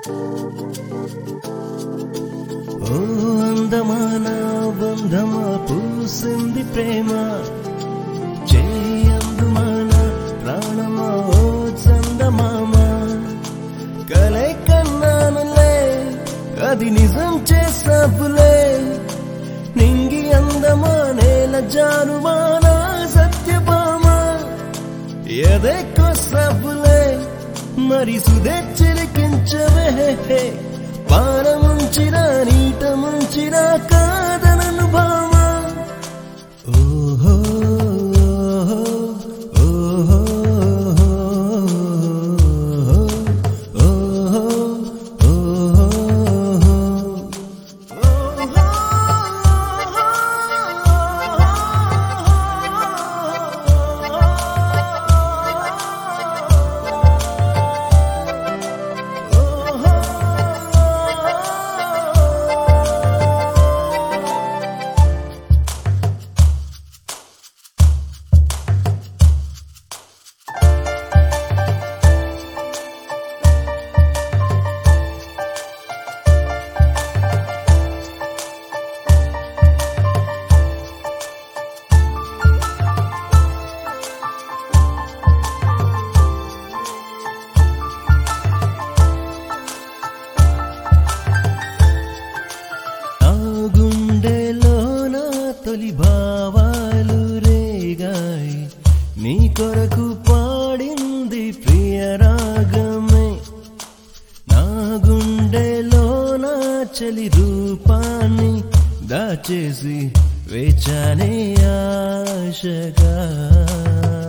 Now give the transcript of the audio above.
ఓ అందమాన బంధమా పూసింది ప్రేమ చేయందుమాన ప్రాణమా ఓ చందమామ కలై కన్నానులే అది నిజం చేసాపులే నింగి అందమా నేల జానుమాన సత్యభామ ఎదెక్కొసపులే మరి సుదే చిలికించవే పానముంచిన నీట ముంచిన కాదనను భామ ఓహో ఓహో ఓహో నా గుండెలో నా తొలి భావాలు రేగాయి నీ కొరకు పాడింది ప్రియ రాగమే నా గుండెలో నా చలి రూపాన్ని దాచేసి వేచానే ఆశగా